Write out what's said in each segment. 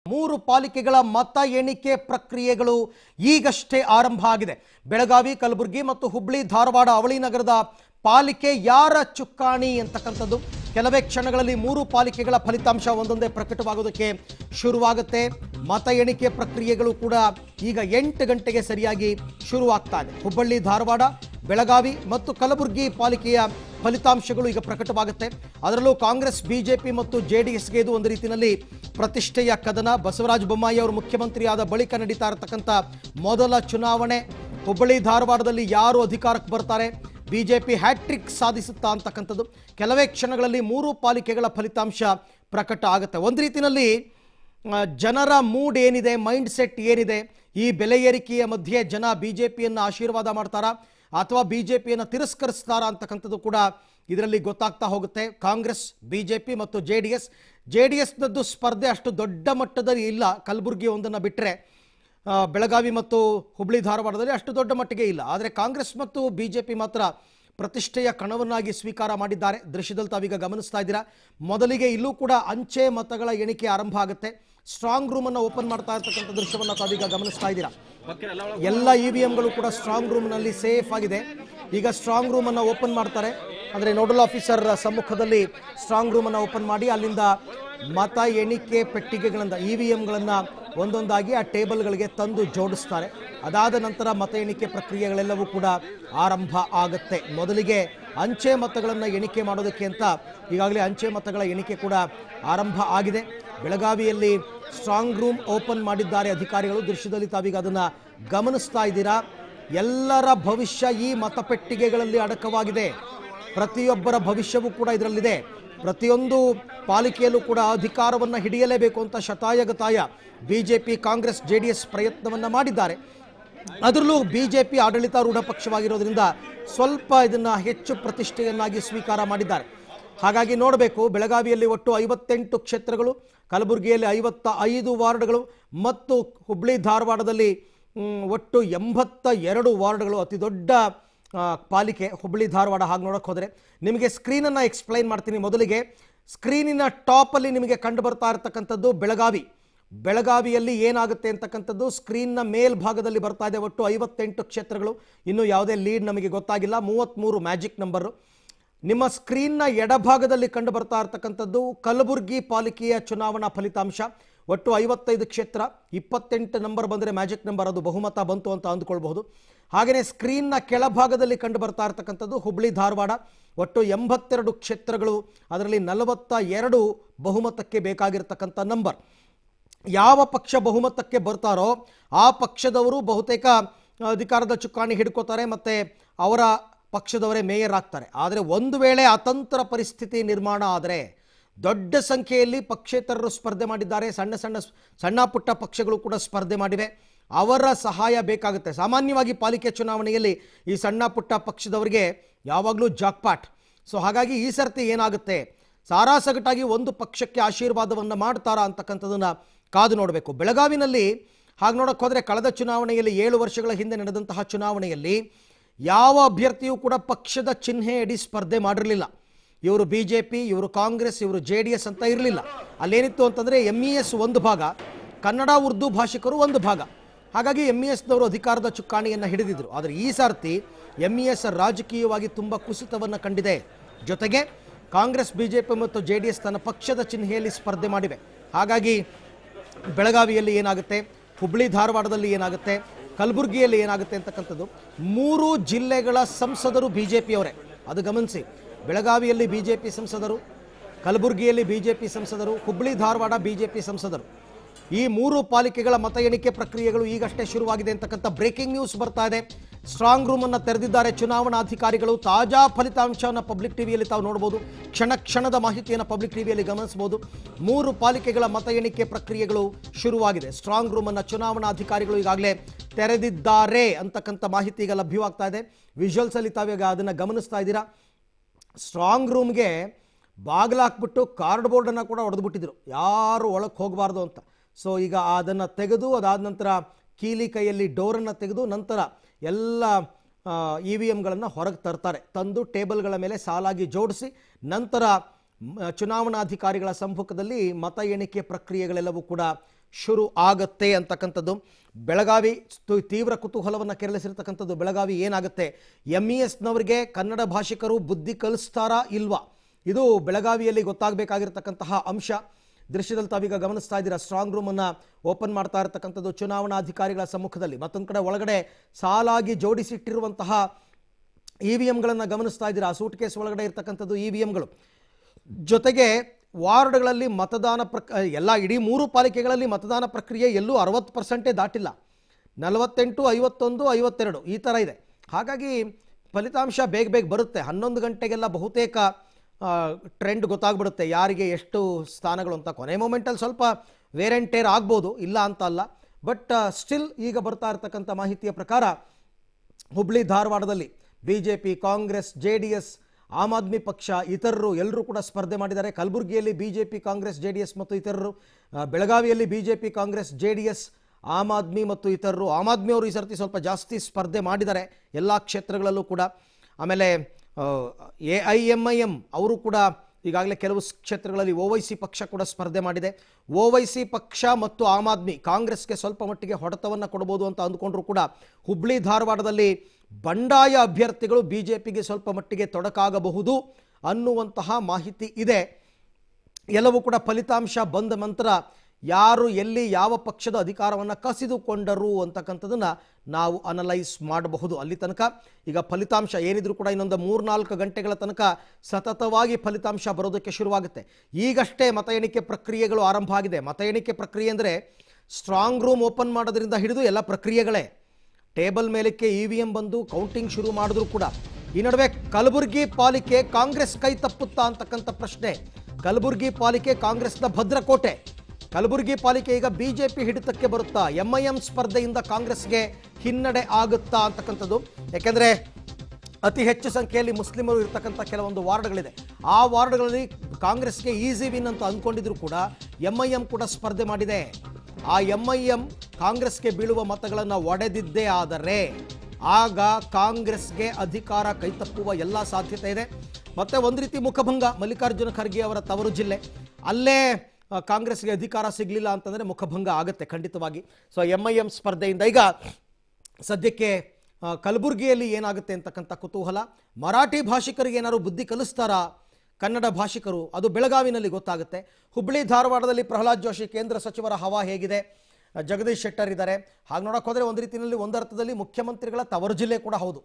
ಮೂರು ಪಾಲಿಕೆಗಳ ಮತ ಎಣಿಕೆ ಪ್ರಕ್ರಿಯೆಗಳು ಈಗಷ್ಟೇ ಆರಂಭ ಆಗಿದೆ ಬೆಳಗಾವಿ ಕಲಬುರಗಿ ಮತ್ತು ಹುಬ್ಳಿ ಧಾರವಾಡ ಅವಳಿ ನಗರದ ಪಾಲಿಕೆ ಯಾರ ಚುಕ್ಕಾಣಿ ಅಂತಕ್ಕಂಥದ್ದು ಕೆಲವೇ ಕ್ಷಣಗಳಲ್ಲಿ ಮೂರು ಪಾಲಿಕೆಗಳ ಫಲಿತಾಂಶ ಒಂದೊಂದೇ ಪ್ರಕಟವಾಗೋದಕ್ಕೆ ಶುರುವಾಗುತ್ತೆ ಮತ ಎಣಿಕೆ ಪ್ರಕ್ರಿಯೆಗಳು ಕೂಡ ಈಗ ಎಂಟು ಗಂಟೆಗೆ ಸರಿಯಾಗಿ ಶುರುವಾಗ್ತಾ ಇದೆ ಹುಬ್ಬಳ್ಳಿ ಧಾರವಾಡ ಬೆಳಗಾವಿ ಮತ್ತು ಕಲಬುರಗಿ ಪಾಲಿಕೆಯ ಫಲಿತಾಂಶಗಳು ಈಗ ಪ್ರಕಟವಾಗುತ್ತೆ ಅದರಲ್ಲೂ ಕಾಂಗ್ರೆಸ್ ಬಿಜೆಪಿ ಮತ್ತು ಜೆ ಡಿ ಎಸ್ಗೆ ಇದು ಒಂದು ರೀತಿಯಲ್ಲಿ ಪ್ರತಿಷ್ಠೆಯ ಕದನ ಬಸವರಾಜ ಬೊಮ್ಮಾಯಿ ಅವರು ಮುಖ್ಯಮಂತ್ರಿಯಾದ ಬಳಿಕ ನಡೀತಾ ಇರತಕ್ಕಂಥ ಮೊದಲ ಚುನಾವಣೆ ಹುಬ್ಬಳ್ಳಿ ಧಾರವಾಡದಲ್ಲಿ ಯಾರು ಅಧಿಕಾರಕ್ಕೆ ಬರ್ತಾರೆ ಬಿಜೆಪಿ ಹ್ಯಾಟ್ರಿಕ್ ಸಾಧಿಸುತ್ತಾ ಅಂತಕ್ಕಂಥದ್ದು ಕೆಲವೇ ಕ್ಷಣಗಳಲ್ಲಿ ಮೂರು ಪಾಲಿಕೆಗಳ ಫಲಿತಾಂಶ ಪ್ರಕಟ ಆಗುತ್ತೆ ಒಂದು ರೀತಿಯಲ್ಲಿ ಆ, ಜನರ ಮೂಡ್ ಏನಿದೆ ಮೈಂಡ್ ಸೆಟ್ ಏನಿದೆ ಈ ಬೆಲೆ ಏರಿಕೆಯ ಮಧ್ಯೆ ಜನ ಬಿ ಜೆ ಪಿಯನ್ನು ಆಶೀರ್ವಾದ ಮಾಡ್ತಾರಾ ಅಥವಾ ಬಿ ಜೆ ಪಿಯನ್ನು ತಿರಸ್ಕರಿಸ್ತಾರಾ ಅಂತಕ್ಕಂಥದ್ದು ಕೂಡ ಇದರಲ್ಲಿ ಗೊತ್ತಾಗ್ತಾ ಹೋಗುತ್ತೆ ಕಾಂಗ್ರೆಸ್ ಬಿ ಜೆ ಪಿ ಮತ್ತು ಜೆ ಡಿ ಎಸ್ ಜೆ ಡಿ ಎಸ್ನದ್ದು ಸ್ಪರ್ಧೆ ಅಷ್ಟು ದೊಡ್ಡ ಮಟ್ಟದಲ್ಲಿ ಇಲ್ಲ ಕಲಬುರಗಿ ಒಂದನ್ನು ಬಿಟ್ಟರೆ ಆ, ಬೆಳಗಾವಿ ಮತ್ತು ಹುಬ್ಳಿ ಧಾರವಾಡದಲ್ಲಿ ಅಷ್ಟು ದೊಡ್ಡ ಮಟ್ಟಿಗೆ ಇಲ್ಲ ಆದರೆ ಕಾಂಗ್ರೆಸ್ ಮತ್ತು ಬಿ ಜೆ ಪಿ ಮಾತ್ರ ಪ್ರತಿಷ್ಠೆಯ ಕಣವನ್ನಾಗಿ ಸ್ವೀಕಾರ ಮಾಡಿದ್ದಾರೆ ದೃಶ್ಯದಲ್ಲಿ ತಾವೀಗ ಗಮನಿಸ್ತಾ ಇದ್ದೀರಾ ಮೊದಲಿಗೆ ಇಲ್ಲೂ ಕೂಡ ಅಂಚೆ ಮತಗಳ ಎಣಿಕೆ ಆರಂಭ ಆಗುತ್ತೆ ಸ್ಟ್ರಾಂಗ್ ರೂಮನ್ನು ಓಪನ್ ಮಾಡ್ತಾ ಇರ್ತಕ್ಕಂಥ ದೃಶ್ಯವನ್ನು ತಾವೀಗ ಗಮನಿಸ್ತಾ ಇದ್ದೀರಾ ಎಲ್ಲ ಇ ವಿ ಎಮ್ಗಳು ಕೂಡ ಸ್ಟ್ರಾಂಗ್ ರೂಮ್ನಲ್ಲಿ ಸೇಫ್ ಆಗಿದೆ ಈಗ ಸ್ಟ್ರಾಂಗ್ ರೂಮನ್ನು ಓಪನ್ ಮಾಡ್ತಾರೆ ಅಂದರೆ ನೋಡಲ್ ಆಫೀಸರ್ ಸಮ್ಮುಖದಲ್ಲಿ ಸ್ಟ್ರಾಂಗ್ ರೂಮನ್ನು ಓಪನ್ ಮಾಡಿ ಅಲ್ಲಿಂದ ಮತ ಎಣಿಕೆ ಪೆಟ್ಟಿಗೆಗಳಿಂದ ಇ ವಿ ಎಮ್ಗಳನ್ನು ಒಂದೊಂದಾಗಿ ಆ ಟೇಬಲ್ಗಳಿಗೆ ತಂದು ಜೋಡಿಸ್ತಾರೆ ಅದಾದ ನಂತರ ಮತ ಎಣಿಕೆ ಪ್ರಕ್ರಿಯೆಗಳೆಲ್ಲವೂ ಕೂಡ ಆರಂಭ ಆಗುತ್ತೆ ಮೊದಲಿಗೆ ಅಂಚೆ ಮತಗಳನ್ನು ಎಣಿಕೆ ಮಾಡೋದಕ್ಕೆ ಅಂತ ಈಗಾಗಲೇ ಅಂಚೆ ಮತಗಳ ಎಣಿಕೆ ಕೂಡ ಆರಂಭ ಆಗಿದೆ ಬೆಳಗಾವಿಯಲ್ಲಿ ಸ್ಟ್ರಾಂಗ್ ರೂಮ್ ಓಪನ್ ಮಾಡಿದ್ದಾರೆ ಅಧಿಕಾರಿಗಳು ದೃಶ್ಯದಲ್ಲಿ ತಾವೀಗ ಅದನ್ನು ಗಮನಿಸ್ತಾ ಇದ್ದೀರಾ ಎಲ್ಲರ ಭವಿಷ್ಯ ಈ ಮತಪೆಟ್ಟಿಗೆಗಳಲ್ಲಿ ಅಡಕವಾಗಿದೆ ಪ್ರತಿಯೊಬ್ಬರ ಭವಿಷ್ಯವೂ ಕೂಡ ಇದರಲ್ಲಿದೆ ಪ್ರತಿಯೊಂದು ಪಾಲಿಕೆಯಲ್ಲೂ ಕೂಡ ಅಧಿಕಾರವನ್ನು ಹಿಡಿಯಲೇಬೇಕು ಅಂತ ಶತಾಯಗತಾಯ ಬಿ ಜೆ ಪಿ ಕಾಂಗ್ರೆಸ್ ಜೆ ಡಿ ಎಸ್ ಪ್ರಯತ್ನವನ್ನು ಮಾಡಿದ್ದಾರೆ ಅದರಲ್ಲೂ ಬಿ ಜೆ ಪಿ ಆಡಳಿತಾರೂಢ ಪಕ್ಷವಾಗಿರೋದ್ರಿಂದ ಸ್ವಲ್ಪ ಇದನ್ನು ಹೆಚ್ಚು ಪ್ರತಿಷ್ಠೆಯನ್ನಾಗಿ ಸ್ವೀಕಾರ ಮಾಡಿದ್ದಾರೆ ಹಾಗಾಗಿ ನೋಡಬೇಕು ಬೆಳಗಾವಿಯಲ್ಲಿ ಒಟ್ಟು ಐವತ್ತೆಂಟು ಕ್ಷೇತ್ರಗಳು ಕಲಬುರಗಿಯಲ್ಲಿ ಐವತ್ತ ಐದು ವಾರ್ಡ್ಗಳು ಮತ್ತು ಹುಬ್ಳಿ ಧಾರವಾಡದಲ್ಲಿ ಮ್, ಒಟ್ಟು ಎಂಬತ್ತ ಎರಡು ವಾರ್ಡ್ಗಳು ಅತಿ ದೊಡ್ಡ ಆ, ಪಾಲಿಕೆ ಹುಬ್ಬಳ್ಳಿ ಧಾರವಾಡ ಹಾಗೆ ನೋಡೋಕೆ ಹೋದರೆ ನಿಮಗೆ ಸ್ಕ್ರೀನನ್ನು ಎಕ್ಸ್ಪ್ಲೈನ್ ಮಾಡ್ತೀನಿ ಮೊದಲಿಗೆ ಸ್ಕ್ರೀನಿನ ಟಾಪಲ್ಲಿ ನಿಮಗೆ ಕಂಡು ಬರ್ತಾ ಇರತಕ್ಕಂಥದ್ದು ಬೆಳಗಾವಿ ಬೆಳಗಾವಿಯಲ್ಲಿ ಏನಾಗುತ್ತೆ ಅಂತಕ್ಕಂಥದ್ದು ಸ್ಕ್ರೀನ್ನ ಮೇಲ್ಭಾಗದಲ್ಲಿ ಬರ್ತಾ ಇದೆ ಒಟ್ಟು ಐವತ್ತೆಂಟು ಕ್ಷೇತ್ರಗಳು ಇನ್ನೂ ಯಾವುದೇ ಲೀಡ್ ನಮಗೆ ಗೊತ್ತಾಗಿಲ್ಲ ಮೂವತ್ತ್ಮೂರು ಮ್ಯಾಜಿಕ್ ನಂಬರು ನಿಮ್ಮ ಸ್ಕ್ರೀನ್ನ ಎಡಭಾಗದಲ್ಲಿ ಕಂಡು ಬರ್ತಾ ಇರತಕ್ಕಂಥದ್ದು ಕಲಬುರಗಿ ಪಾಲಿಕೆಯ ಚುನಾವಣಾ ಫಲಿತಾಂಶ ಒಟ್ಟು ಐವತ್ತೈದು ಕ್ಷೇತ್ರ ಇಪ್ಪತ್ತೆಂಟು ನಂಬರ್ ಬಂದರೆ ಮ್ಯಾಜಿಕ್ ನಂಬರ್ ಅದು ಬಹುಮತ ಬಂತು ಅಂತ ಅಂದ್ಕೊಳ್ಬಹುದು ಹಾಗೆಯೇ ಸ್ಕ್ರೀನ್ನ ಕೆಳಭಾಗದಲ್ಲಿ ಕಂಡು ಬರ್ತಾ ಇರತಕ್ಕಂಥದ್ದು ಹುಬ್ಳಿ ಧಾರವಾಡ ಒಟ್ಟು ಎಂಬತ್ತೆರಡು ಕ್ಷೇತ್ರಗಳು ಅದರಲ್ಲಿ ನಲವತ್ತ ಎರಡು ಬಹುಮತಕ್ಕೆ ಬೇಕಾಗಿರ್ತಕ್ಕಂಥ ನಂಬರ್ ಯಾವ ಪಕ್ಷ ಬಹುಮತಕ್ಕೆ ಬರ್ತಾರೋ ಆ ಪಕ್ಷದವರು ಬಹುತೇಕ ಅಧಿಕಾರದ ಚುಕ್ಕಾಣಿ ಹಿಡ್ಕೋತಾರೆ ಮತ್ತು ಅವರ ಪಕ್ಷದವರೇ ಮೇಯರ್ ಆಗ್ತಾರೆ ಆದರೆ ಒಂದು ವೇಳೆ ಅತಂತ್ರ ಪರಿಸ್ಥಿತಿ ನಿರ್ಮಾಣ ಆದರೆ ದೊಡ್ಡ ಸಂಖ್ಯೆಯಲ್ಲಿ ಪಕ್ಷೇತರರು ಸ್ಪರ್ಧೆ ಮಾಡಿದ್ದಾರೆ ಸಣ್ಣ ಸಣ್ಣ ಸಣ್ಣ ಪುಟ್ಟ ಪಕ್ಷಗಳು ಕೂಡ ಸ್ಪರ್ಧೆ ಮಾಡಿವೆ ಅವರ ಸಹಾಯ ಬೇಕಾಗುತ್ತೆ ಸಾಮಾನ್ಯವಾಗಿ ಪಾಲಿಕೆ ಚುನಾವಣೆಯಲ್ಲಿ ಈ ಸಣ್ಣ ಪುಟ್ಟ ಪಕ್ಷದವರಿಗೆ ಯಾವಾಗಲೂ ಜಾಕ್ಪಾಟ್ ಸೊ ಹಾಗಾಗಿ ಈ ಸರ್ತಿ ಏನಾಗುತ್ತೆ ಸಾರಾಸಗಟಾಗಿ ಒಂದು ಪಕ್ಷಕ್ಕೆ ಆಶೀರ್ವಾದವನ್ನು ಮಾಡ್ತಾರಾ ಅಂತಕ್ಕಂಥದ್ದನ್ನು ಕಾದು ನೋಡಬೇಕು ಬೆಳಗಾವಿನಲ್ಲಿ ಹಾಗೆ ನೋಡೋಕೆ ಹೋದರೆ ಕಳೆದ ಚುನಾವಣೆಯಲ್ಲಿ ಏಳು ವರ್ಷಗಳ ಹಿಂದೆ ನಡೆದಂತಹ ಚುನಾವಣೆಯಲ್ಲಿ ಯಾವ ಅಭ್ಯರ್ಥಿಯೂ ಕೂಡ ಪಕ್ಷದ ಚಿಹ್ನೆ ಅಡಿ ಸ್ಪರ್ಧೆ ಮಾಡಿರಲಿಲ್ಲ ಇವರು ಬಿ ಜೆ ಪಿ ಇವರು ಕಾಂಗ್ರೆಸ್ ಇವರು ಜೆ ಡಿ ಎಸ್ ಅಂತ ಇರಲಿಲ್ಲ ಅಲ್ಲೇನಿತ್ತು ಅಂತಂದರೆ ಎಮ್ ಇ ಎಸ್ ಒಂದು ಭಾಗ ಕನ್ನಡ ಉರ್ದು ಭಾಷಿಕರು ಒಂದು ಭಾಗ ಹಾಗಾಗಿ ಎಮ್ ಇ ಎಸ್ನವರು ಅಧಿಕಾರದ ಚುಕ್ಕಾಣಿಯನ್ನು ಹಿಡಿದಿದ್ರು ಆದರೆ ಈ ಸರ್ತಿ ಎಮ್ ಇ ಎಸ್ ರಾಜಕೀಯವಾಗಿ ತುಂಬ ಕುಸಿತವನ್ನು ಕಂಡಿದೆ ಜೊತೆಗೆ ಕಾಂಗ್ರೆಸ್ ಬಿ ಜೆ ಪಿ ಮತ್ತು ಜೆ ಡಿ ಎಸ್ ತನ್ನ ಪಕ್ಷದ ಚಿಹ್ನೆಯಲ್ಲಿ ಸ್ಪರ್ಧೆ ಮಾಡಿವೆ ಹಾಗಾಗಿ ಬೆಳಗಾವಿಯಲ್ಲಿ ಏನಾಗುತ್ತೆ ಹುಬ್ಳಿ ಧಾರವಾಡದಲ್ಲಿ ಏನಾಗುತ್ತೆ ಕಲಬುರಗಿಯಲ್ಲಿ ಏನಾಗುತ್ತೆ ಅಂತಕ್ಕಂಥದ್ದು ಮೂರು ಜಿಲ್ಲೆಗಳ ಸಂಸದರು ಬಿ ಜೆ ಪಿಯವರೇ ಅದು ಗಮನಿಸಿ ಬೆಳಗಾವಿಯಲ್ಲಿ ಬಿ ಜೆ ಪಿ ಸಂಸದರು ಕಲಬುರಗಿಯಲ್ಲಿ ಬಿ ಜೆ ಪಿ ಸಂಸದರು ಹುಬ್ಳಿ ಧಾರವಾಡ ಬಿ ಜೆ ಪಿ ಸಂಸದರು ಈ ಮೂರು ಪಾಲಿಕೆಗಳ ಮತ ಎಣಿಕೆ ಪ್ರಕ್ರಿಯೆಗಳು ಈಗಷ್ಟೇ ಶುರುವಾಗಿದೆ ಅಂತಕ್ಕಂಥ ಬ್ರೇಕಿಂಗ್ ನ್ಯೂಸ್ ಬರ್ತಾ ಇದೆ ಸ್ಟ್ರಾಂಗ್ ರೂಮನ್ನು ತೆರೆದಿದ್ದಾರೆ ಚುನಾವಣಾಧಿಕಾರಿಗಳು ತಾಜಾ ಫಲಿತಾಂಶವನ್ನು ಪಬ್ಲಿಕ್ ಟಿವಿಯಲ್ಲಿ ತಾವು ನೋಡ್ಬೋದು ಕ್ಷಣ ಕ್ಷಣದ ಮಾಹಿತಿಯನ್ನು ಪಬ್ಲಿಕ್ ಟಿವಿಯಲ್ಲಿ ಗಮನಿಸಬಹುದು ಮೂರು ಪಾಲಿಕೆಗಳ ಮತ ಎಣಿಕೆ ಪ್ರಕ್ರಿಯೆಗಳು ಶುರುವಾಗಿದೆ ಸ್ಟ್ರಾಂಗ್ ರೂಮನ್ನು ಚುನಾವಣಾಧಿಕಾರಿಗಳು ಈಗಾಗಲೇ ತೆರೆದಿದ್ದಾರೆ ಅಂತಕ್ಕಂಥ ಮಾಹಿತಿ ಈಗ ಲಭ್ಯವಾಗ್ತಾ ಇದೆ ವಿಜುವಲ್ಸಲ್ಲಿ ತಾವೀಗ ಅದನ್ನು ಗಮನಿಸ್ತಾ ಇದ್ದೀರಾ ಸ್ಟ್ರಾಂಗ್ ರೂಮ್ಗೆ ಬಾಗಿಲು ಹಾಕ್ಬಿಟ್ಟು ಕಾರ್ಡ್ ಬೋರ್ಡನ್ನು ಕೂಡ ಹೊಡೆದ್ಬಿಟ್ಟಿದ್ರು ಯಾರು ಒಳಗೆ ಹೋಗಬಾರ್ದು ಅಂತ ಸೊ ಈಗ ಅದನ್ನು ತೆಗೆದು ಅದಾದ ನಂತರ ಕೀಲಿ ಕೈಯಲ್ಲಿ ಡೋರನ್ನು ತೆಗೆದು ನಂತರ ಎಲ್ಲ ಇ ವಿ ಎಮ್ಗಳನ್ನು ಹೊರಗೆ ತರ್ತಾರೆ ತಂದು ಟೇಬಲ್ಗಳ ಮೇಲೆ ಸಾಲಾಗಿ ಜೋಡಿಸಿ ನಂತರ ಮ- ಚುನಾವಣಾಧಿಕಾರಿಗಳ ಸಮ್ಮುಖದಲ್ಲಿ ಮತ ಎಣಿಕೆ ಪ್ರಕ್ರಿಯೆಗಳೆಲ್ಲವೂ ಕೂಡ ಶುರು ಆಗತ್ತೆ ಅಂತಕ್ಕಂಥದ್ದು ಬೆಳಗಾವಿ ತು- ತೀವ್ರ ಕುತೂಹಲವನ್ನು ಕೆರಳಿಸಿರ್ತಕ್ಕಂಥದ್ದು ಬೆಳಗಾವಿ ಏನಾಗುತ್ತೆ ಎಮ್ ಇ ಎಸ್ನವರಿಗೆ ಕನ್ನಡ ಭಾಷಿಕರು ಬುದ್ಧಿ ಕಲಿಸ್ತಾರಾ ಇಲ್ವಾ ಇದು ಬೆಳಗಾವಿಯಲ್ಲಿ ಗೊತ್ತಾಗಬೇಕಾಗಿರ್ತಕ್ಕಂತಹ ಅಂಶ ದೃಶ್ಯದಲ್ಲಿ ತಾವೀಗ ಗಮನಿಸ್ತಾ ಇದ್ದೀರಾ ಸ್ಟ್ರಾಂಗ್ ರೂಮನ್ನು ಓಪನ್ ಮಾಡ್ತಾ ಇರತಕ್ಕಂಥದ್ದು ಚುನಾವಣಾಧಿಕಾರಿಗಳ ಸಮ್ಮುಖದಲ್ಲಿ ಮತ್ತೊಂದು ಕಡೆ ಒಳಗಡೆ ಸಾಲಾಗಿ ಜೋಡಿಸಿಟ್ಟಿರುವಂತಹ ಇ ವಿ ಎಮ್ಗಳನ್ನು ಗಮನಿಸ್ತಾ ಇದ್ದೀರಾ ಆ ಸೂಟ್ ಕೇಸ್ ಒಳಗಡೆ ಇರ್ತಕ್ಕಂಥದ್ದು ಇ ವಿ ಎಮ್ಗಳು ಜೊತೆಗೆ ವಾರ್ಡ್ಗಳಲ್ಲಿ ಮತದಾನ ಪ್ರಕ್ ಎಲ್ಲ ಇಡೀ ಮೂರು ಪಾಲಿಕೆಗಳಲ್ಲಿ ಮತದಾನ ಪ್ರಕ್ರಿಯೆ ಎಲ್ಲೂ ಅರವತ್ತು ಪರ್ಸೆಂಟೇ ದಾಟಿಲ್ಲ ನಲವತ್ತೆಂಟು ಐವತ್ತೊಂದು ಐವತ್ತೆರಡು ಈ ಥರ ಇದೆ ಹಾಗಾಗಿ ಫಲಿತಾಂಶ ಬೇಗ ಬೇಗ ಬರುತ್ತೆ ಹನ್ನೊಂದು ಗಂಟೆಗೆಲ್ಲ ಬಹುತೇಕ ಟ್ರೆಂಡ್ ಗೊತ್ತಾಗ್ಬಿಡುತ್ತೆ ಯಾರಿಗೆ ಎಷ್ಟು ಸ್ಥಾನಗಳು ಅಂತ ಕೊನೆ ಮೂಮೆಂಟಲ್ಲಿ ಸ್ವಲ್ಪ ವೇರ್ ಆ್ಯಂಡ್ ಟೇರ್ ಆಗ್ಬೋದು ಇಲ್ಲ ಅಂತ ಅಲ್ಲ ಬಟ್ ಸ್ಟಿಲ್ ಈಗ ಬರ್ತಾ ಇರತಕ್ಕಂಥ ಮಾಹಿತಿಯ ಪ್ರಕಾರ ಹುಬ್ಳಿ ಧಾರವಾಡದಲ್ಲಿ ಬಿ ಜೆ ಪಿ ಕಾಂಗ್ರೆಸ್ ಜೆ ಡಿ ಎಸ್ ಆಮ್ ಆದ್ಮಿ ಪಕ್ಷ ಇತರರು ಎಲ್ಲರೂ ಕೂಡ ಸ್ಪರ್ಧೆ ಮಾಡಿದ್ದಾರೆ ಕಲಬುರಗಿಯಲ್ಲಿ ಬಿ ಜೆ ಪಿ ಕಾಂಗ್ರೆಸ್ ಜೆ ಡಿ ಎಸ್ ಮತ್ತು ಇತರರು ಆ, ಬೆಳಗಾವಿಯಲ್ಲಿ ಬಿ ಜೆ ಪಿ ಕಾಂಗ್ರೆಸ್ ಜೆ ಡಿ ಎಸ್ ಆಮ್ ಆದ್ಮಿ ಮತ್ತು ಇತರರು ಆಮ್ ಆದ್ಮಿ ಅವರು ಈ ಸರ್ತಿ ಸ್ವಲ್ಪ ಜಾಸ್ತಿ ಸ್ಪರ್ಧೆ ಮಾಡಿದ್ದಾರೆ ಎಲ್ಲ ಕ್ಷೇತ್ರಗಳಲ್ಲೂ ಕೂಡ ಆಮೇಲೆ ಎ ಐ ಎಮ್ ಐ ಎಮ್ ಅವರು ಕೂಡ ಈಗಾಗಲೇ ಕೆಲವು ಸ್- ಕ್ಷೇತ್ರಗಳಲ್ಲಿ ಒ ವೈ ಸಿ ಪಕ್ಷ ಕೂಡ ಸ್ಪರ್ಧೆ ಮಾಡಿದೆ ಒ ವೈ ಸಿ ಪಕ್ಷ ಮತ್ತು ಆಮ್ ಆದ್ಮಿ ಕಾಂಗ್ರೆಸ್ಗೆ ಸ್ವಲ್ಪ ಮಟ್ಟಿಗೆ ಹೊಡೆತವನ್ನು ಕೊಡ್ಬೋದು ಅಂತ ಅಂದ್ಕೊಂಡ್ರು ಕೂಡ ಹುಬ್ಳಿ ಧಾರವಾಡದಲ್ಲಿ ಬಂಡಾಯ ಅಭ್ಯರ್ಥಿಗಳು ಬಿ ಜೆ ಪಿಗೆ ಸ್ವಲ್ಪ ಮಟ್ಟಿಗೆ ತೊಡಕಾಗಬಹುದು ಅನ್ನುವಂತಹ ಮಾಹಿತಿ ಇದೆ ಎಲ್ಲವೂ ಕೂಡ ಫಲಿತಾಂಶ ಬಂದ ನಂತರ ಯಾರು ಎಲ್ಲಿ ಯಾವ ಪಕ್ಷದ ಅಧಿಕಾರವನ್ನು ಕಸಿದುಕೊಂಡರು ಅಂತಕ್ಕಂಥದ್ದನ್ನು ನಾವು ಅನಲೈಸ್ ಮಾಡಬಹುದು ಅಲ್ಲಿ ತನಕ ಈಗ ಫಲಿತಾಂಶ ಏನಿದ್ರು ಕೂಡ ಇನ್ನೊಂದು ಮೂರ್ನಾಲ್ಕು ಗಂಟೆಗಳ ತನಕ ಸತತವಾಗಿ ಫಲಿತಾಂಶ ಬರೋದಕ್ಕೆ ಶುರುವಾಗುತ್ತೆ ಈಗಷ್ಟೇ ಮತ ಎಣಿಕೆ ಪ್ರಕ್ರಿಯೆಗಳು ಆರಂಭ ಆಗಿದೆ ಮತ ಎಣಿಕೆ ಪ್ರಕ್ರಿಯೆ ಅಂದರೆ ಸ್ಟ್ರಾಂಗ್ ರೂಮ್ ಓಪನ್ ಮಾಡೋದ್ರಿಂದ ಹಿಡಿದು ಎಲ್ಲ ಪ್ರಕ್ರಿಯೆಗಳೇ ಟೇಬಲ್ ಮೇಲಕ್ಕೆ ಇ ವಿ ಎಂ ಬಂದು ಕೌಂಟಿಂಗ್ ಶುರು ಮಾಡಿದ್ರು ಕೂಡ ಈ ನಡುವೆ ಕಲಬುರಗಿ ಪಾಲಿಕೆ ಕಾಂಗ್ರೆಸ್ ಕೈ ತಪ್ಪುತ್ತಾ ಅಂತಕ್ಕಂಥ ಪ್ರಶ್ನೆ ಕಲಬುರಗಿ ಪಾಲಿಕೆ ಕಾಂಗ್ರೆಸ್ನ ಭದ್ರಕೋಟೆ ಕಲಬುರಗಿ ಪಾಲಿಕೆ ಈಗ ಬಿಜೆಪಿ ಹಿಡಿತಕ್ಕೆ ಬರುತ್ತಾ ಎಂ ಐ ಎಂ ಸ್ಪರ್ಧೆಯಿಂದ ಕಾಂಗ್ರೆಸ್ಗೆ ಹಿನ್ನಡೆ ಆಗುತ್ತಾ ಅಂತಕ್ಕಂಥದ್ದು ಯಾಕೆಂದರೆ ಅತಿ ಹೆಚ್ಚು ಸಂಖ್ಯೆಯಲ್ಲಿ ಮುಸ್ಲಿಮರು ಇರ್ತಕ್ಕಂಥ ಕೆಲವೊಂದು ವಾರ್ಡ್ಗಳಿದೆ ಆ ವಾರ್ಡ್ಗಳಲ್ಲಿ ಕಾಂಗ್ರೆಸ್ಗೆ ಈಸಿ ವಿನ್ ಅಂತ ಅಂದ್ಕೊಂಡಿದ್ರು ಕೂಡ ಎಂ ಐ ಎಂ ಕೂಡ ಸ್ಪರ್ಧೆ ಮಾಡಿದೆ ಆ ಎಂ ಐ ಎಂ ಕಾಂಗ್ರೆಸ್ಗೆ ಬೀಳುವ ಮತಗಳನ್ನು ಒಡೆದಿದ್ದೇ ಆದರೆ ಆಗ ಕಾಂಗ್ರೆಸ್ಗೆ ಅಧಿಕಾರ ಕೈತಪ್ಪುವ ಎಲ್ಲ ಸಾಧ್ಯತೆ ಇದೆ ಮತ್ತೆ ಒಂದು ರೀತಿ ಮುಖಭಂಗ ಮಲ್ಲಿಕಾರ್ಜುನ ಖರ್ಗೆ ಅವರ ತವರು ಜಿಲ್ಲೆ ಅಲ್ಲೇ ಆ, ಕಾಂಗ್ರೆಸ್ಗೆ ಅಧಿಕಾರ ಸಿಗಲಿಲ್ಲ ಅಂತಂದರೆ ಮುಖಭಂಗ ಆಗುತ್ತೆ ಖಂಡಿತವಾಗಿ ಸೊ ಎಂ ಐ ಎಂ ಸ್ಪರ್ಧೆಯಿಂದ ಈಗ ಸದ್ಯಕ್ಕೆ ಆ, ಕಲಬುರಗಿಯಲ್ಲಿ ಏನಾಗುತ್ತೆ ಅಂತಕ್ಕಂಥ ಕುತೂಹಲ ಮರಾಠಿ ಭಾಷಿಕರಿಗೆ ಏನಾದ್ರು ಬುದ್ಧಿ ಕಲಿಸ್ತಾರಾ ಕನ್ನಡ ಭಾಷಿಕರು ಅದು ಬೆಳಗಾವಿನಲ್ಲಿ ಗೊತ್ತಾಗುತ್ತೆ ಹುಬ್ಬಳ್ಳಿ ಧಾರವಾಡದಲ್ಲಿ ಪ್ರಹ್ಲಾದ್ ಜೋಶಿ ಕೇಂದ್ರ ಸಚಿವರ ಹವಾ ಹೇಗಿದೆ ಆ, ಜಗದೀಶ್ ಶೆಟ್ಟರ್ ಇದ್ದಾರೆ ಹಾಗೆ ನೋಡೋಕೆ ಹೋದರೆ ಒಂದು ರೀತಿಯಲ್ಲಿ ಒಂದರ್ಥದಲ್ಲಿ ಮುಖ್ಯಮಂತ್ರಿಗಳ ತವರು ಜಿಲ್ಲೆ ಕೂಡ ಹೌದು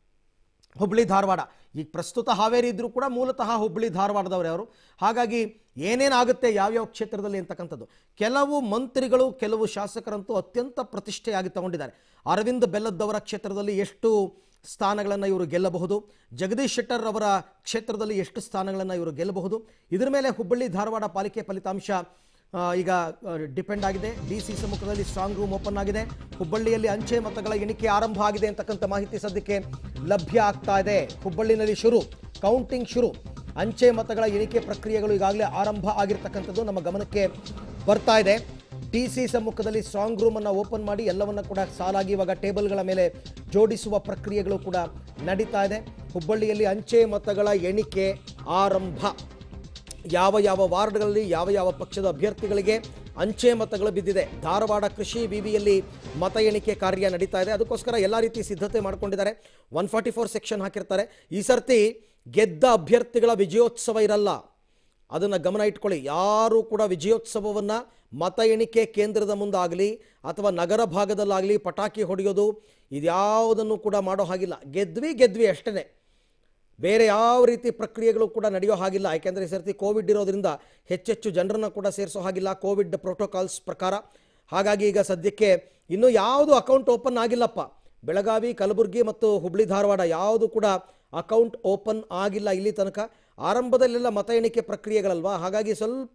ಹುಬ್ಳಿ ಧಾರವಾಡ ಈಗ ಪ್ರಸ್ತುತ ಹಾವೇರಿ ಇದ್ದರೂ ಕೂಡ ಮೂಲತಃ ಹುಬ್ಳಿ ಧಾರವಾಡದವರೇ ಅವರು ಹಾಗಾಗಿ ಏನೇನಾಗುತ್ತೆ ಯಾವ್ಯಾವ ಕ್ಷೇತ್ರದಲ್ಲಿ ಅಂತಕ್ಕಂಥದ್ದು ಕೆಲವು ಮಂತ್ರಿಗಳು ಕೆಲವು ಶಾಸಕರಂತೂ ಅತ್ಯಂತ ಪ್ರತಿಷ್ಠೆಯಾಗಿ ತಗೊಂಡಿದ್ದಾರೆ ಅರವಿಂದ್ ಬೆಲ್ಲದ್ದವರ ಕ್ಷೇತ್ರದಲ್ಲಿ ಎಷ್ಟು ಸ್ಥಾನಗಳನ್ನು ಇವರು ಗೆಲ್ಲಬಹುದು ಜಗದೀಶ್ ಶೆಟ್ಟರ್ ಅವರ ಕ್ಷೇತ್ರದಲ್ಲಿ ಎಷ್ಟು ಸ್ಥಾನಗಳನ್ನು ಇವರು ಗೆಲ್ಲಬಹುದು ಇದರ ಮೇಲೆ ಹುಬ್ಬಳ್ಳಿ ಧಾರವಾಡ ಪಾಲಿಕೆ ಫಲಿತಾಂಶ ಆ, ಈಗ ಡಿಪೆಂಡ್ ಆಗಿದೆ ಡಿ ಸಿ ಸಮ್ಮುಖದಲ್ಲಿ ಸ್ಟ್ರಾಂಗ್ ರೂಮ್ ಓಪನ್ ಆಗಿದೆ ಹುಬ್ಬಳ್ಳಿಯಲ್ಲಿ ಅಂಚೆ ಮತಗಳ ಎಣಿಕೆ ಆರಂಭ ಆಗಿದೆ ಅಂತಕ್ಕಂಥ ಮಾಹಿತಿ ಸದ್ಯಕ್ಕೆ ಲಭ್ಯ ಆಗ್ತಾ ಇದೆ ಹುಬ್ಬಳ್ಳಿನಲ್ಲಿ ಶುರು ಕೌಂಟಿಂಗ್ ಶುರು ಅಂಚೆ ಮತಗಳ ಎಣಿಕೆ ಪ್ರಕ್ರಿಯೆಗಳು ಈಗಾಗಲೇ ಆರಂಭ ಆಗಿರ್ತಕ್ಕಂಥದ್ದು ನಮ್ಮ ಗಮನಕ್ಕೆ ಬರ್ತಾ ಇದೆ ಡಿ ಸಿ ಸಮ್ಮುಖದಲ್ಲಿ ಸ್ಟ್ರಾಂಗ್ ರೂಮನ್ನು ಓಪನ್ ಮಾಡಿ ಎಲ್ಲವನ್ನ ಕೂಡ ಸಾಲಾಗಿ ಇವಾಗ ಟೇಬಲ್ಗಳ ಮೇಲೆ ಜೋಡಿಸುವ ಪ್ರಕ್ರಿಯೆಗಳು ಕೂಡ ನಡೀತಾ ಇದೆ ಹುಬ್ಬಳ್ಳಿಯಲ್ಲಿ ಅಂಚೆ ಮತಗಳ ಎಣಿಕೆ ಆರಂಭ ಯಾವ ಯಾವ ವಾರ್ಡ್ಗಳಲ್ಲಿ ಯಾವ ಯಾವ ಪಕ್ಷದ ಅಭ್ಯರ್ಥಿಗಳಿಗೆ ಅಂಚೆ ಮತಗಳು ಬಿದ್ದಿದೆ ಧಾರವಾಡ ಕೃಷಿ ವಿವಿಯಲ್ಲಿ ಮತ ಎಣಿಕೆ ಕಾರ್ಯ ನಡೀತಾ ಇದೆ ಅದಕ್ಕೋಸ್ಕರ ಎಲ್ಲ ರೀತಿ ಸಿದ್ಧತೆ ಮಾಡ್ಕೊಂಡಿದ್ದಾರೆ ಒನ್ ಫಾರ್ಟಿ ಫೋರ್ ಸೆಕ್ಷನ್ ಹಾಕಿರ್ತಾರೆ ಈ ಸರ್ತಿ ಗೆದ್ದ ಅಭ್ಯರ್ಥಿಗಳ ವಿಜಯೋತ್ಸವ ಇರಲ್ಲ ಅದನ್ನು ಗಮನ ಇಟ್ಕೊಳ್ಳಿ ಯಾರು ಕೂಡ ವಿಜಯೋತ್ಸವವನ್ನು ಮತ ಎಣಿಕೆ ಕೇಂದ್ರದ ಮುಂದಾಗಲಿ ಅಥವಾ ನಗರ ಭಾಗದಲ್ಲಾಗಲಿ ಪಟಾಕಿ ಹೊಡೆಯೋದು ಇದ್ಯಾವುದನ್ನು ಕೂಡ ಮಾಡೋ ಹಾಗಿಲ್ಲ ಗೆದ್ವಿ ಗೆದ್ವಿ ಅಷ್ಟೇ ಬೇರೆ ಯಾವ ರೀತಿ ಪ್ರಕ್ರಿಯೆಗಳು ಕೂಡ ನಡೆಯೋ ಹಾಗಿಲ್ಲ ಯಾಕೆಂದರೆ ಈ ಸರ್ತಿ ಕೋವಿಡ್ ಇರೋದ್ರಿಂದ ಹೆಚ್ಚೆಚ್ಚು ಜನರನ್ನು ಕೂಡ ಸೇರಿಸೋ ಹಾಗಿಲ್ಲ ಕೋವಿಡ್ ಪ್ರೋಟೋಕಾಲ್ಸ್ ಪ್ರಕಾರ ಹಾಗಾಗಿ ಈಗ ಸದ್ಯಕ್ಕೆ ಇನ್ನೂ ಯಾವುದು ಅಕೌಂಟ್ ಓಪನ್ ಆಗಿಲ್ಲಪ್ಪ ಬೆಳಗಾವಿ ಕಲಬುರಗಿ ಮತ್ತು ಹುಬ್ಳಿ ಧಾರವಾಡ ಯಾವುದು ಕೂಡ ಅಕೌಂಟ್ ಓಪನ್ ಆಗಿಲ್ಲ ಇಲ್ಲಿ ತನಕ ಆರಂಭದಲ್ಲೆಲ್ಲ ಮತ ಎಣಿಕೆ ಪ್ರಕ್ರಿಯೆಗಳಲ್ವಾ ಹಾಗಾಗಿ ಸ್ವಲ್ಪ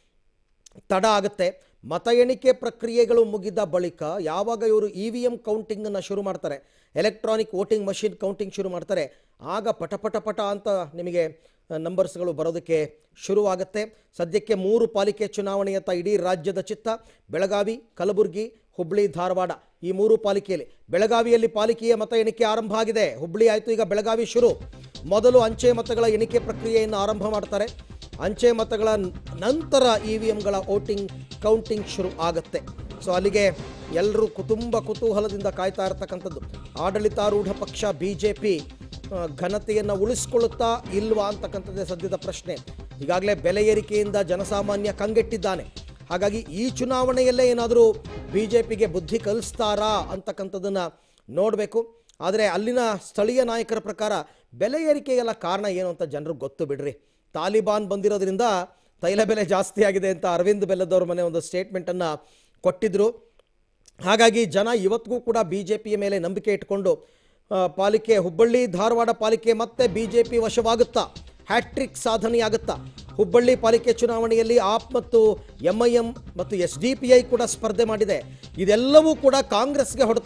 ತಡ ಆಗುತ್ತೆ ಮತ ಎಣಿಕೆ ಪ್ರಕ್ರಿಯೆಗಳು ಮುಗಿದ ಬಳಿಕ ಯಾವಾಗ ಇವರು ಇ ವಿ ಎಮ್ ಕೌಂಟಿಂಗನ್ನು ಶುರು ಮಾಡ್ತಾರೆ ಎಲೆಕ್ಟ್ರಾನಿಕ್ ವೋಟಿಂಗ್ ಮಷಿನ್ ಕೌಂಟಿಂಗ್ ಶುರು ಮಾಡ್ತಾರೆ ಆಗ ಪಟ ಪಟ ಪಟ ಅಂತ ನಿಮಗೆ ನಂಬರ್ಸ್ಗಳು ಬರೋದಕ್ಕೆ ಶುರುವಾಗುತ್ತೆ ಸದ್ಯಕ್ಕೆ ಮೂರು ಪಾಲಿಕೆ ಚುನಾವಣೆಯತ್ತ ಇಡೀ ರಾಜ್ಯದ ಚಿತ್ತ ಬೆಳಗಾವಿ ಕಲಬುರಗಿ ಹುಬ್ಳಿ ಧಾರವಾಡ ಈ ಮೂರು ಪಾಲಿಕೆಯಲ್ಲಿ ಬೆಳಗಾವಿಯಲ್ಲಿ ಪಾಲಿಕೆಯ ಮತ ಎಣಿಕೆ ಆರಂಭ ಆಗಿದೆ ಹುಬ್ಳಿ ಆಯಿತು ಈಗ ಬೆಳಗಾವಿ ಶುರು ಮೊದಲು ಅಂಚೆ ಮತಗಳ ಎಣಿಕೆ ಪ್ರಕ್ರಿಯೆಯನ್ನು ಆರಂಭ ಮಾಡ್ತಾರೆ ಅಂಚೆ ಮತಗಳ ನಂತರ ಇ ವಿ ಎಮ್ಗಳ ವೋಟಿಂಗ್ ಕೌಂಟಿಂಗ್ ಶುರು ಆಗುತ್ತೆ ಸೊ ಅಲ್ಲಿಗೆ ಎಲ್ಲರೂ ಕುಟುಂಬ ಕುತೂಹಲದಿಂದ ಕಾಯ್ತಾ ಇರತಕ್ಕಂಥದ್ದು ಆಡಳಿತಾರೂಢ ಪಕ್ಷ ಬಿ ಜೆ ಪಿ ಘನತೆಯನ್ನು ಉಳಿಸ್ಕೊಳ್ಳುತ್ತಾ ಇಲ್ವಾ ಅಂತಕ್ಕಂಥದ್ದೇ ಸದ್ಯದ ಪ್ರಶ್ನೆ ಈಗಾಗಲೇ ಬೆಲೆ ಏರಿಕೆಯಿಂದ ಜನಸಾಮಾನ್ಯ ಕಂಗೆಟ್ಟಿದ್ದಾನೆ ಹಾಗಾಗಿ ಈ ಚುನಾವಣೆಯಲ್ಲೇ ಏನಾದರೂ ಬಿ ಜೆ ಪಿಗೆ ಬುದ್ಧಿ ಕಲಿಸ್ತಾರಾ ಅಂತಕ್ಕಂಥದ್ದನ್ನು ನೋಡಬೇಕು ಆದರೆ ಅಲ್ಲಿನ ಸ್ಥಳೀಯ ನಾಯಕರ ಪ್ರಕಾರ ಬೆಲೆ ಏರಿಕೆಗೆಲ್ಲ ಕಾರಣ ಏನು ಅಂತ ಜನರಿಗೆ ಗೊತ್ತು ಬಿಡ್ರಿ ತಾಲಿಬಾನ್ ಬಂದಿರೋದ್ರಿಂದ ತೈಲ ಬೆಲೆ ಜಾಸ್ತಿ ಆಗಿದೆ ಅಂತ ಅರವಿಂದ್ ಬೆಲ್ಲದವ್ರ ಮನೆ ಒಂದು ಸ್ಟೇಟ್ಮೆಂಟನ್ನು ಕೊಟ್ಟಿದ್ದರು ಹಾಗಾಗಿ ಜನ ಇವತ್ತಿಗೂ ಕೂಡ ಬಿ ಜೆ ಪಿಯ ಮೇಲೆ ನಂಬಿಕೆ ಇಟ್ಕೊಂಡು ಆ, ಪಾಲಿಕೆ ಹುಬ್ಬಳ್ಳಿ ಧಾರವಾಡ ಪಾಲಿಕೆ ಮತ್ತೆ ಬಿ ಜೆ ಪಿ ವಶವಾಗುತ್ತಾ ಹ್ಯಾಟ್ರಿಕ್ ಸಾಧನೆಯಾಗುತ್ತಾ ಹುಬ್ಬಳ್ಳಿ ಪಾಲಿಕೆ ಚುನಾವಣೆಯಲ್ಲಿ ಆಪ್ ಮತ್ತು ಎಂ ಐ ಎಂ ಮತ್ತು ಎಸ್ ಡಿ ಪಿ ಐ ಕೂಡ ಸ್ಪರ್ಧೆ ಮಾಡಿದೆ ಇದೆಲ್ಲವೂ ಕೂಡ ಕಾಂಗ್ರೆಸ್ಗೆ ಹೊಡೆತ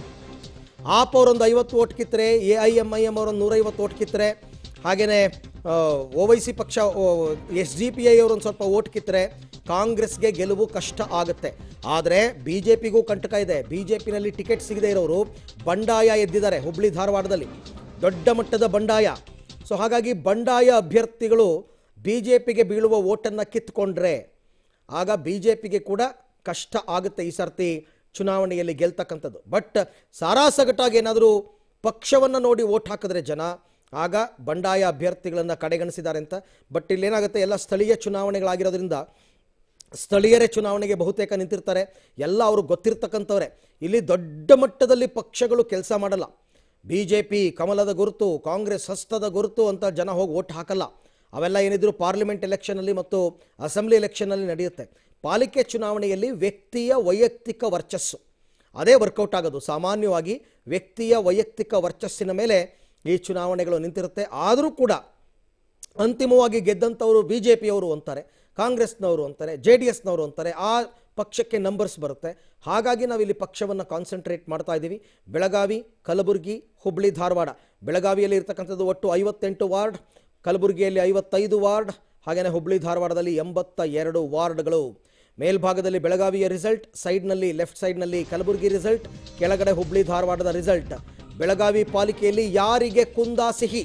ಆಪ್ ಅವರೊಂದು ಐವತ್ತು ಓಟ್ ಕಿತ್ತರೆ ಎ ಐ ಎಮ್ ಐ ಎಮ್ ಅವರೊಂದು ನೂರೈವತ್ತು ಓಟ್ ಕಿತ್ತರೆ ಹಾಗೆಯೇ ಒ ವೈ ಸಿ ಪಕ್ಷ ಎಸ್ ಡಿ ಪಿ ಐ ಅವರೊಂದು ಸ್ವಲ್ಪ ಓಟ್ ಕಿತ್ತರೆ ಕಾಂಗ್ರೆಸ್ಗೆ ಗೆಲುವು ಕಷ್ಟ ಆಗುತ್ತೆ ಆದರೆ ಬಿ ಜೆ ಪಿಗೂ ಕಂಟಕ ಇದೆ ಬಿ ಜೆ ಪಿನಲ್ಲಿ ಟಿಕೆಟ್ ಸಿಗದೇ ಇರೋರು ಬಂಡಾಯ ಎದ್ದಿದ್ದಾರೆ ಹುಬ್ಳಿ ಧಾರವಾಡದಲ್ಲಿ ದೊಡ್ಡ ಮಟ್ಟದ ಬಂಡಾಯ ಸೊ ಹಾಗಾಗಿ ಬಂಡಾಯ ಅಭ್ಯರ್ಥಿಗಳು ಬಿ ಜೆ ಪಿಗೆ ಬೀಳುವ ಓಟನ್ನು ಕಿತ್ಕೊಂಡ್ರೆ ಆಗ ಬಿ ಜೆ ಪಿಗೆ ಕೂಡ ಕಷ್ಟ ಆಗುತ್ತೆ ಈ ಸರ್ತಿ ಚುನಾವಣೆಯಲ್ಲಿ ಗೆಲ್ತಕ್ಕಂಥದ್ದು ಬಟ್ ಸಾರಾಸಗಟಾಗಿ ಏನಾದರೂ ಪಕ್ಷವನ್ನು ನೋಡಿ ಓಟ್ ಹಾಕಿದ್ರೆ ಜನ ಆಗ ಬಂಡಾಯ ಅಭ್ಯರ್ಥಿಗಳನ್ನು ಕಡೆಗಣಿಸಿದ್ದಾರೆ ಅಂತ ಬಟ್ ಇಲ್ಲೇನಾಗುತ್ತೆ ಎಲ್ಲ ಸ್ಥಳೀಯ ಚುನಾವಣೆಗಳಾಗಿರೋದ್ರಿಂದ ಸ್ಥಳೀಯರೇ ಚುನಾವಣೆಗೆ ಬಹುತೇಕ ನಿಂತಿರ್ತಾರೆ ಎಲ್ಲ ಅವರು ಗೊತ್ತಿರ್ತಕ್ಕಂಥವ್ರೆ ಇಲ್ಲಿ ದೊಡ್ಡ ಮಟ್ಟದಲ್ಲಿ ಪಕ್ಷಗಳು ಕೆಲಸ ಮಾಡಲ್ಲ ಬಿ ಜೆ ಪಿ ಕಮಲದ ಗುರುತು ಕಾಂಗ್ರೆಸ್ ಹಸ್ತದ ಗುರುತು ಅಂತ ಜನ ಹೋಗಿ ಓಟ್ ಹಾಕಲ್ಲ ಅವೆಲ್ಲ ಏನಿದ್ರು ಪಾರ್ಲಿಮೆಂಟ್ ಎಲೆಕ್ಷನಲ್ಲಿ ಮತ್ತು ಅಸೆಂಬ್ಲಿ ಎಲೆಕ್ಷನ್ನಲ್ಲಿ ನಡೆಯುತ್ತೆ ಪಾಲಿಕೆ ಚುನಾವಣೆಯಲ್ಲಿ ವ್ಯಕ್ತಿಯ ವೈಯಕ್ತಿಕ ವರ್ಚಸ್ಸು ಅದೇ ವರ್ಕೌಟ್ ಆಗೋದು ಸಾಮಾನ್ಯವಾಗಿ ವ್ಯಕ್ತಿಯ ವೈಯಕ್ತಿಕ ವರ್ಚಸ್ಸಿನ ಮೇಲೆ ಈ ಚುನಾವಣೆಗಳು ನಿಂತಿರುತ್ತೆ ಆದರೂ ಕೂಡ ಅಂತಿಮವಾಗಿ ಗೆದ್ದಂಥವರು ಬಿ ಜೆ ಪಿಯವರು ಅಂತಾರೆ ಕಾಂಗ್ರೆಸ್ನವರು ಅಂತಾರೆ ಜೆ ಡಿ ಎಸ್ನವರು ಅಂತಾರೆ ಆ ಪಕ್ಷಕ್ಕೆ ನಂಬರ್ಸ್ ಬರುತ್ತೆ ಹಾಗಾಗಿ ನಾವಿಲ್ಲಿ ಪಕ್ಷವನ್ನು ಕಾನ್ಸಂಟ್ರೇಟ್ ಮಾಡ್ತಾ ಇದ್ದೀವಿ ಬೆಳಗಾವಿ ಕಲಬುರಗಿ ಹುಬ್ಬಳ್ಳಿ ಧಾರವಾಡ ಬೆಳಗಾವಿಯಲ್ಲಿ ಇರ್ತಕ್ಕಂಥದ್ದು ಒಟ್ಟು ಐವತ್ತೆಂಟು ವಾರ್ಡ್ ಕಲಬುರಗಿಯಲ್ಲಿ ಐವತ್ತೈದು ವಾರ್ಡ್ ಹಾಗೆಯೇ ಹುಬ್ಬಳ್ಳಿ ಧಾರವಾಡದಲ್ಲಿ ಎಂಬತ್ತ ಎರಡು ವಾರ್ಡ್ಗಳು ಮೇಲ್ಭಾಗದಲ್ಲಿ ಬೆಳಗಾವಿಯ ರಿಸಲ್ಟ್ ಸೈಡ್ನಲ್ಲಿ ಲೆಫ್ಟ್ ಸೈಡ್ನಲ್ಲಿ ಕಲಬುರಗಿ ರಿಸಲ್ಟ್ ಕೆಳಗಡೆ ಹುಬ್ಬಳ್ಳಿ ಧಾರವಾಡದ ರಿಸಲ್ಟ್ ಬೆಳಗಾವಿ ಪಾಲಿಕೆಯಲ್ಲಿ ಯಾರಿಗೆ ಕುಂದ ಸಿಹಿ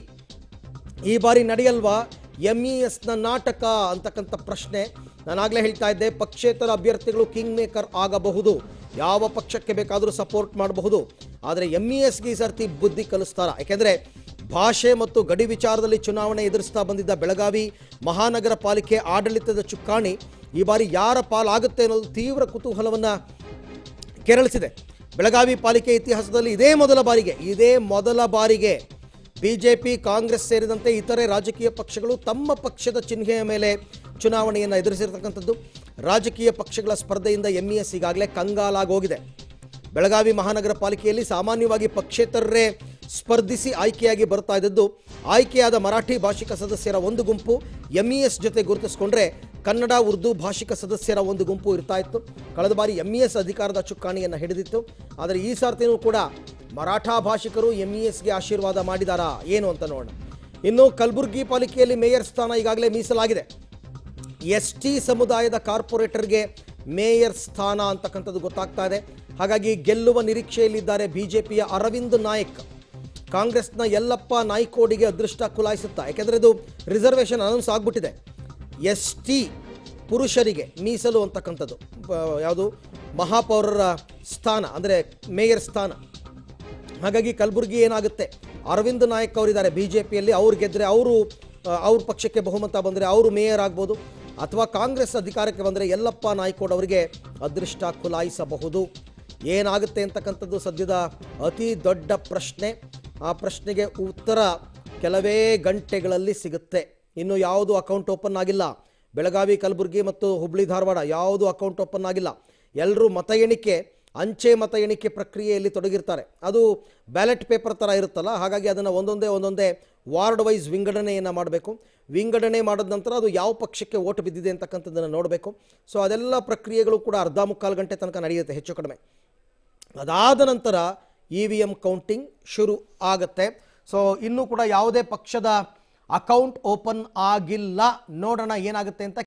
ಈ ಬಾರಿ ನಡೆಯಲ್ವಾ ಎಂ ಇ ಎಸ್ನ ನಾಟಕ ಅಂತಕ್ಕಂಥ ಪ್ರಶ್ನೆ ನಾನಾಗಲೇ ಹೇಳ್ತಾ ಇದ್ದೆ ಪಕ್ಷೇತರ ಅಭ್ಯರ್ಥಿಗಳು ಕಿಂಗ್ ಮೇಕರ್ ಆಗಬಹುದು ಯಾವ ಪಕ್ಷಕ್ಕೆ ಬೇಕಾದರೂ ಸಪೋರ್ಟ್ ಮಾಡಬಹುದು ಆದರೆ ಎಂ ಇ ಎಸ್ಗೆ ಈ ಸರ್ತಿ ಬುದ್ಧಿ ಕಲಿಸ್ತಾರ ಯಾಕೆಂದರೆ ಭಾಷೆ ಮತ್ತು ಗಡಿ ವಿಚಾರದಲ್ಲಿ ಚುನಾವಣೆ ಎದುರಿಸ್ತಾ ಬಂದಿದ್ದ ಬೆಳಗಾವಿ ಮಹಾನಗರ ಪಾಲಿಕೆ ಆಡಳಿತದ ಚುಕ್ಕಾಣಿ ಈ ಬಾರಿ ಯಾರ ಪಾಲಾಗುತ್ತೆ ಅನ್ನೋದು ತೀವ್ರ ಕುತೂಹಲವನ್ನು ಕೆರಳಿಸಿದೆ ಬೆಳಗಾವಿ ಪಾಲಿಕೆ ಇತಿಹಾಸದಲ್ಲಿ ಇದೇ ಮೊದಲ ಬಾರಿಗೆ ಇದೇ ಮೊದಲ ಬಾರಿಗೆ ಬಿಜೆಪಿ ಕಾಂಗ್ರೆಸ್ ಸೇರಿದಂತೆ ಇತರೆ ರಾಜಕೀಯ ಪಕ್ಷಗಳು ತಮ್ಮ ಪಕ್ಷದ ಚಿಹ್ನೆಯ ಮೇಲೆ ಚುನಾವಣೆಯನ್ನು ಎದುರಿಸಿರ್ತಕ್ಕಂಥದ್ದು ರಾಜಕೀಯ ಪಕ್ಷಗಳ ಸ್ಪರ್ಧೆಯಿಂದ ಎಂ ಇ ಎಸ್ ಈಗಾಗಲೇ ಕಂಗಾಲಾಗೋಗಿದೆ ಬೆಳಗಾವಿ ಮಹಾನಗರ ಪಾಲಿಕೆಯಲ್ಲಿ ಸಾಮಾನ್ಯವಾಗಿ ಪಕ್ಷೇತರರೇ ಸ್ಪರ್ಧಿಸಿ ಆಯ್ಕೆಯಾಗಿ ಬರ್ತಾ ಇದ್ದದ್ದು ಆಯ್ಕೆಯಾದ ಮರಾಠಿ ಭಾಷಿಕ ಸದಸ್ಯರ ಒಂದು ಗುಂಪು ಎಂ ಇ ಎಸ್ ಜೊತೆ ಗುರುತಿಸಿಕೊಂಡ್ರೆ ಕನ್ನಡ ಉರ್ದು ಭಾಷಿಕ ಸದಸ್ಯರ ಒಂದು ಗುಂಪು ಇರ್ತಾ ಇತ್ತು ಕಳೆದ ಬಾರಿ ಎಂ ಇ ಎಸ್ ಅಧಿಕಾರದ ಚುಕ್ಕಾಣಿಯನ್ನು ಹಿಡಿದಿತ್ತು ಆದರೆ ಈ ಸಾರ್ತಿನೂ ಕೂಡ ಮರಾಠ ಭಾಷಿಕರು ಎಂ ಇ ಎಸ್ಗೆ ಆಶೀರ್ವಾದ ಮಾಡಿದಾರಾ ಏನು ಅಂತ ನೋಡೋಣ ಇನ್ನು ಕಲಬುರಗಿ ಪಾಲಿಕೆಯಲ್ಲಿ ಮೇಯರ್ ಸ್ಥಾನ ಈಗಾಗಲೇ ಮೀಸಲಾಗಿದೆ ಎಸ್ ಟಿ ಸಮುದಾಯದ ಕಾರ್ಪೊರೇಟರ್ಗೆ ಮೇಯರ್ ಸ್ಥಾನ ಅಂತಕ್ಕಂಥದ್ದು ಗೊತ್ತಾಗ್ತಾ ಇದೆ ಹಾಗಾಗಿ ಗೆಲ್ಲುವ ನಿರೀಕ್ಷೆಯಲ್ಲಿದ್ದಾರೆ ಬಿಜೆಪಿಯ ಅರವಿಂದ್ ನಾಯಕ್ ಕಾಂಗ್ರೆಸ್ನ ಯಲ್ಲಪ್ಪ ನಾಯ್ಕೋಡಿಗೆ ಅದೃಷ್ಟ ಕುಲಾಯಿಸುತ್ತಾ ಯಾಕೆಂದರೆ ಇದು ರಿಸರ್ವೇಷನ್ ಅನೌನ್ಸ್ ಆಗಿಬಿಟ್ಟಿದೆ ಎಸ್ ಟಿ ಪುರುಷರಿಗೆ ಮೀಸಲು ಅಂತಕ್ಕಂಥದ್ದು ಯಾವುದು ಮಹಾಪೌರರ ಸ್ಥಾನ ಅಂದರೆ ಮೇಯರ್ ಸ್ಥಾನ ಹಾಗಾಗಿ ಕಲಬುರಗಿ ಏನಾಗುತ್ತೆ ಅರವಿಂದ್ ನಾಯಕ್ ಅವರಿದ್ದಾರೆ ಬಿ ಜೆ ಪಿಯಲ್ಲಿ ಅವ್ರು ಗೆದ್ದರೆ ಅವರು ಅವ್ರ ಪಕ್ಷಕ್ಕೆ ಬಹುಮತ ಬಂದರೆ ಅವರು ಮೇಯರ್ ಆಗ್ಬೋದು ಅಥವಾ ಕಾಂಗ್ರೆಸ್ ಅಧಿಕಾರಕ್ಕೆ ಬಂದರೆ ಯಲ್ಲಪ್ಪ ನಾಯ್ಕೋಡ್ ಅವರಿಗೆ ಅದೃಷ್ಟ ಕುಲಾಯಿಸಬಹುದು ಏನಾಗುತ್ತೆ ಅಂತಕ್ಕಂಥದ್ದು ಸದ್ಯದ ಅತಿ ದೊಡ್ಡ ಪ್ರಶ್ನೆ ಆ ಪ್ರಶ್ನೆಗೆ ಉತ್ತರ ಕೆಲವೇ ಗಂಟೆಗಳಲ್ಲಿ ಸಿಗುತ್ತೆ ಇನ್ನು ಯಾವುದು ಅಕೌಂಟ್ ಓಪನ್ ಆಗಿಲ್ಲ ಬೆಳಗಾವಿ ಕಲಬುರಗಿ ಮತ್ತು ಹುಬ್ಬಳ್ಳಿ ಧಾರವಾಡ ಯಾವುದು ಅಕೌಂಟ್ ಓಪನ್ ಆಗಿಲ್ಲ ಎಲ್ಲರೂ ಮತ ಎಣಿಕೆ ಅಂಚೆ ಮತ ಎಣಿಕೆ ಪ್ರಕ್ರಿಯೆಯಲ್ಲಿ ತೊಡಗಿರ್ತಾರೆ ಅದು ಬ್ಯಾಲೆಟ್ ಪೇಪರ್ ಥರ ಇರುತ್ತಲ್ಲ ಹಾಗಾಗಿ ಅದನ್ನು ಒಂದೊಂದೇ ಒಂದೊಂದೇ ವಾರ್ಡ್ ವೈಸ್ ವಿಂಗಡಣೆಯನ್ನು ಮಾಡಬೇಕು ವಿಂಗಡಣೆ ಮಾಡಿದ ನಂತರ ಅದು ಯಾವ ಪಕ್ಷಕ್ಕೆ ಓಟ್ ಬಿದ್ದಿದೆ ಅಂತಕ್ಕಂಥದ್ದನ್ನು ನೋಡಬೇಕು ಸೊ ಅದೆಲ್ಲ ಪ್ರಕ್ರಿಯೆಗಳು ಕೂಡ ಅರ್ಧ ಮುಕ್ಕಾಲು ಗಂಟೆ ತನಕ ನಡೆಯುತ್ತೆ ಹೆಚ್ಚು ಕಡಿಮೆ ಅದಾದ ನಂತರ ಇ ವಿ ಎಮ್ ಕೌಂಟಿಂಗ್ ಶುರು ಆಗುತ್ತೆ ಸೊ ಇನ್ನೂ ಕೂಡ ಯಾವುದೇ ಪಕ್ಷದ ಅಕೌಂಟ್ ಓಪನ್ ಆಗಿಲ್ಲ ನೋಡೋಣ ಏನಾಗುತ್ತೆ ಅಂತ